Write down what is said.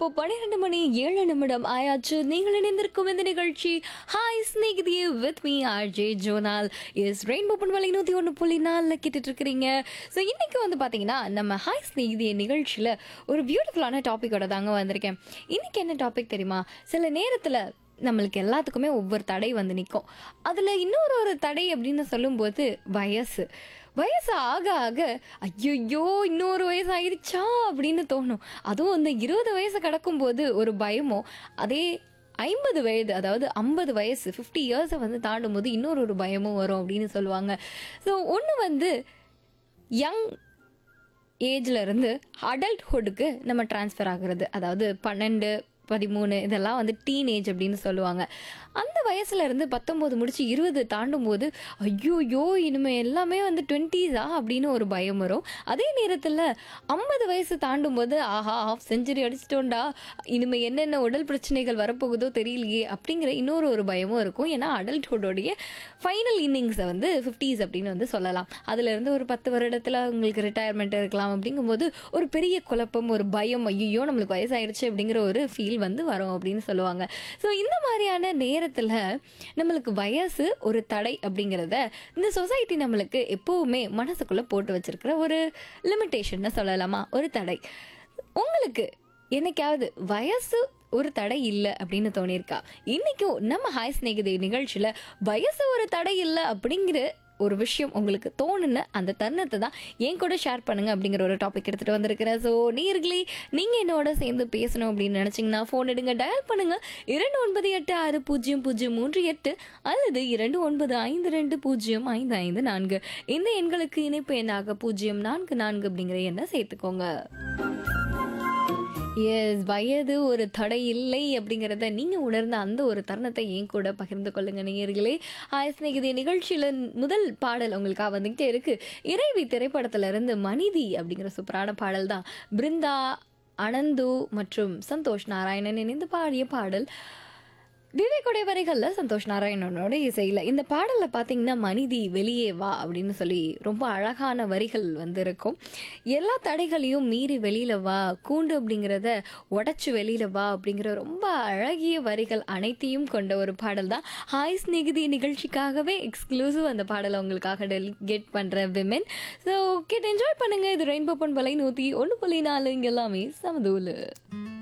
இப்போ பன்னிரெண்டு மணி ஏழு நிமிடம் ஆயாச்சு நீங்கள் இணைந்திருக்கும் இந்த நிகழ்ச்சி ஹாய் ஸ்நேகிதி with me RJ Jonal S rainbow பொன்வலை நூற்றி ஒன்று புள்ளி நாலில் கேட்டுட்டு இருக்கிறீங்க ஸோ இன்னைக்கு வந்து பார்த்தீங்கன்னா நம்ம ஹாய் ஸ்நேகிதி நிகழ்ச்சியில் ஒரு பியூட்டிஃபுல்லான டாப்பிக்கோட தாங்க வந்திருக்கேன் இன்னைக்கு என்ன டாபிக் தெரியுமா சில நேரத்தில் நம்மளுக்கு எல்லாத்துக்குமே ஒவ்வொரு தடை வந்து நிற்கும் அதில் இன்னொரு ஒரு தடை அப்படின்னு சொல்லும்போது வயசு வயசு ஆக ஆக ஐயோ இன்னொரு வயசு ஆயிடுச்சா அப்படின்னு தோணும் அதுவும் அந்த இருபது வயசு கடக்கும்போது ஒரு பயமோ அதே ஐம்பது வயது அதாவது ஐம்பது வயசு ஃபிஃப்டி இயர்ஸை வந்து தாண்டும் போது இன்னொரு ஒரு பயமும் வரும் அப்படின்னு சொல்லுவாங்க ஸோ ஒன்று வந்து யங் ஏஜ்ல இருந்து அடல்ட்ஹுட்டுக்கு நம்ம ட்ரான்ஸ்ஃபர் ஆகுறது அதாவது பன்னெண்டு பதிமூணு இதெல்லாம் வந்து டீனேஜ் அப்படின்னு சொல்லுவாங்க அந்த வயசுல இருந்து பத்தொம்போது முடிச்சு இருபது தாண்டும் போது ஐயோயோ இனிமே எல்லாமே வந்து டுவெண்ட்டீஸா அப்படின்னு ஒரு பயம் வரும் அதே நேரத்தில் ஐம்பது வயசு தாண்டும் போது ஆஹா ஹாஃப் செஞ்சுரி அடிச்சிட்டோண்டா இனிமே என்னென்ன உடல் பிரச்சனைகள் வரப்போகுதோ தெரியலையே அப்படிங்கிற இன்னொரு ஒரு பயமும் இருக்கும் ஏன்னா அடல்ட்ஹுட்டோடைய ஃபைனல் இன்னிங்ஸை வந்து ஃபிஃப்டிஸ் அப்படின்னு வந்து சொல்லலாம் அதுல இருந்து ஒரு பத்து வருடத்தில் உங்களுக்கு ரிட்டையர்மெண்ட் இருக்கலாம் அப்படிங்கும்போது ஒரு பெரிய குழப்பம் ஒரு பயம் ஐயோ நம்மளுக்கு வயசாயிருச்சு அப்படிங்கிற ஒரு ஃபீல் வந்து வரும் அப்படின்னு சொல்லுவாங்க ஸோ இந்த மாதிரியான நேரத்தில் நம்மளுக்கு வயசு ஒரு தடை அப்படிங்கிறத இந்த சொசைட்டி நம்மளுக்கு எப்போவுமே மனசுக்குள்ளே போட்டு வச்சிருக்கிற ஒரு லிமிட்டேஷன் சொல்லலாமா ஒரு தடை உங்களுக்கு என்னைக்காவது வயசு ஒரு தடை இல்லை அப்படின்னு தோணியிருக்கா இன்னைக்கும் நம்ம ஹாய் ஸ்நேகிதி நிகழ்ச்சியில் வயசு ஒரு தடை இல்லை அப்படிங்கிற ஒரு விஷயம் உங்களுக்கு தோணுன அந்த தருணத்தை தான் என் கூட ஷேர் பண்ணுங்க அப்படிங்கிற ஒரு டாபிக் எடுத்துட்டு வந்திருக்கிறேன் ஸோ நீர்களே நீங்கள் என்னோட சேர்ந்து பேசணும் அப்படின்னு நினச்சிங்கன்னா ஃபோன் எடுங்க டயல் பண்ணுங்க இரண்டு ஒன்பது எட்டு ஆறு பூஜ்ஜியம் பூஜ்ஜியம் மூன்று எட்டு அல்லது இரண்டு ஒன்பது ஐந்து ரெண்டு பூஜ்ஜியம் ஐந்து ஐந்து நான்கு இந்த எண்களுக்கு இணைப்பு எண்ணாக பூஜ்ஜியம் நான்கு நான்கு அப்படிங்கிற எண்ணை சேர்த்துக்கோங்க எஸ் வயது ஒரு தடை இல்லை அப்படிங்கிறத நீங்கள் உணர்ந்த அந்த ஒரு தருணத்தை என் கூட பகிர்ந்து கொள்ளுங்க நேயர்களே ஹாய் ஸ்நேகிதி நிகழ்ச்சியில் முதல் பாடல் உங்களுக்காக வந்துக்கிட்டே இருக்கு இறைவி திரைப்படத்துல இருந்து மனிதி அப்படிங்கிற சூப்பரான பாடல் தான் பிருந்தா அனந்து மற்றும் சந்தோஷ் நாராயணன் இணைந்து பாடிய பாடல் விவேக்குடைய வரிகளில் சந்தோஷ் நாராயணனோட இசையில் இந்த பாடலில் பார்த்தீங்கன்னா மனிதி வெளியே வா அப்படின்னு சொல்லி ரொம்ப அழகான வரிகள் வந்து இருக்கும் எல்லா தடைகளையும் மீறி வெளியில் வா கூண்டு அப்படிங்கிறத உடச்சி வெளியில் வா அப்படிங்கிற ரொம்ப அழகிய வரிகள் அனைத்தையும் கொண்ட ஒரு பாடல் தான் ஹாய் ஸ்நேகிதி நிகழ்ச்சிக்காகவே எக்ஸ்க்ளூசிவ் அந்த பாடலை உங்களுக்காக டெலிகேட் பண்ணுற விமென் ஸோ கேட்டு என்ஜாய் பண்ணுங்கள் இது ரெயின்போ பண்பலை நூற்றி ஒன்று புள்ளி நாலு இங்கே எல்லாமே சமதூலு